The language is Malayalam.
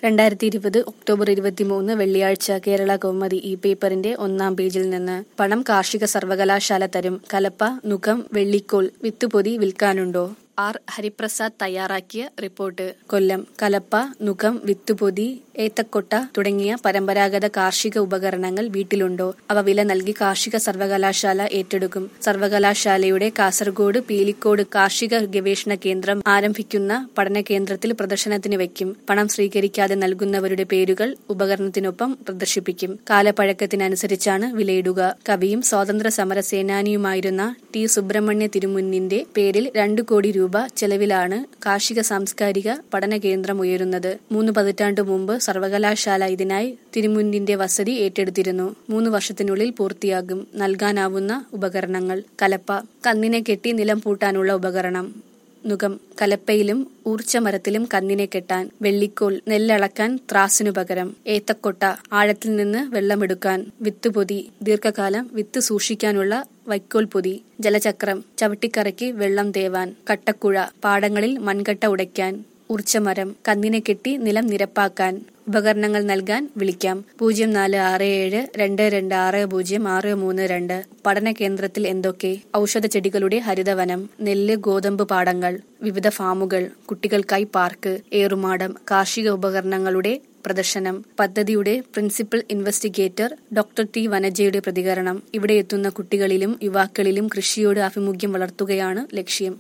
രണ്ടായിരത്തി ഇരുപത് ഒക്ടോബർ ഇരുപത്തിമൂന്ന് വെള്ളിയാഴ്ച കേരള കൗമുദി ഈ പേപ്പറിന്റെ ഒന്നാം പേജിൽ നിന്ന് പണം കാർഷിക സർവകലാശാല തരും കലപ്പ നുകം വെള്ളിക്കോൽ വിത്തുപൊതി വിൽക്കാനുണ്ടോ ആർ ഹരിപ്രസാദ് തയ്യാറാക്കിയ റിപ്പോർട്ട് കൊല്ലം കലപ്പ നുകം വിത്തുപൊതി ഏത്തക്കൊട്ട തുടങ്ങിയ പരമ്പരാഗത കാർഷിക ഉപകരണങ്ങൾ വീട്ടിലുണ്ടോ അവ വില നൽകി കാർഷിക സർവകലാശാല ഏറ്റെടുക്കും സർവകലാശാലയുടെ കാസർഗോഡ് പീലിക്കോട് കാർഷിക ഗവേഷണ കേന്ദ്രം ആരംഭിക്കുന്ന പഠന കേന്ദ്രത്തിൽ പ്രദർശനത്തിന് വയ്ക്കും പണം സ്വീകരിക്കാതെ നൽകുന്നവരുടെ പേരുകൾ ഉപകരണത്തിനൊപ്പം പ്രദർശിപ്പിക്കും കാലപ്പഴക്കത്തിനനുസരിച്ചാണ് വിലയിടുക കവിയും സ്വാതന്ത്ര്യ സമര സേനാനിയുമായിരുന്ന ടി സുബ്രഹ്മണ്യ തിരുമുന്നിന്റെ പേരിൽ രണ്ടു കോടി രൂപ ചെലവിലാണ് കാർഷിക സാംസ്കാരിക പഠന കേന്ദ്രം ഉയരുന്നത് മൂന്ന് പതിറ്റാണ്ടു മുമ്പ് സർവകലാശാല ഇതിനായി തിരുമുന്നിന്റെ വസതി ഏറ്റെടുത്തിരുന്നു മൂന്ന് വർഷത്തിനുള്ളിൽ പൂർത്തിയാകും നൽകാനാവുന്ന ഉപകരണങ്ങൾ കലപ്പ കന്നിനെ കെട്ടി നിലം പൂട്ടാനുള്ള ഉപകരണം നുകം കലപ്പയിലും ഊർച്ചമരത്തിലും കന്നിനെ കെട്ടാൻ വെള്ളിക്കോൽ നെല്ലളക്കാൻ ത്രാസിനു പകരം ഏത്തക്കൊട്ട ആഴത്തിൽ നിന്ന് വെള്ളമെടുക്കാൻ വിത്തുപൊതി ദീർഘകാലം വിത്ത് സൂക്ഷിക്കാനുള്ള വൈക്കോൽ പൊതി ജലചക്രം ചവിട്ടിക്കറക്കി വെള്ളം തേവാൻ കട്ടക്കുഴ പാടങ്ങളിൽ മൺകട്ട ഉടയ്ക്കാൻ ഊർച്ചമരം കന്നിനെ കെട്ടി നിലം നിരപ്പാക്കാൻ ഉപകരണങ്ങൾ നൽകാൻ വിളിക്കാം പൂജ്യം നാല് ആറ് ഏഴ് രണ്ട് രണ്ട് ആറ് പൂജ്യം ആറ് മൂന്ന് രണ്ട് പഠന കേന്ദ്രത്തിൽ എന്തൊക്കെ ഔഷധ ചെടികളുടെ ഹരിതവനം നെല്ല് ഗോതമ്പ് പാടങ്ങൾ വിവിധ ഫാമുകൾ കുട്ടികൾക്കായി പാർക്ക് ഏറുമാടം കാർഷിക ഉപകരണങ്ങളുടെ പ്രദർശനം പദ്ധതിയുടെ പ്രിൻസിപ്പൽ ഇൻവെസ്റ്റിഗേറ്റർ ഡോക്ടർ ടി വനജയുടെ പ്രതികരണം ഇവിടെ എത്തുന്ന കുട്ടികളിലും യുവാക്കളിലും കൃഷിയോട് ആഭിമുഖ്യം വളർത്തുകയാണ് ലക്ഷ്യം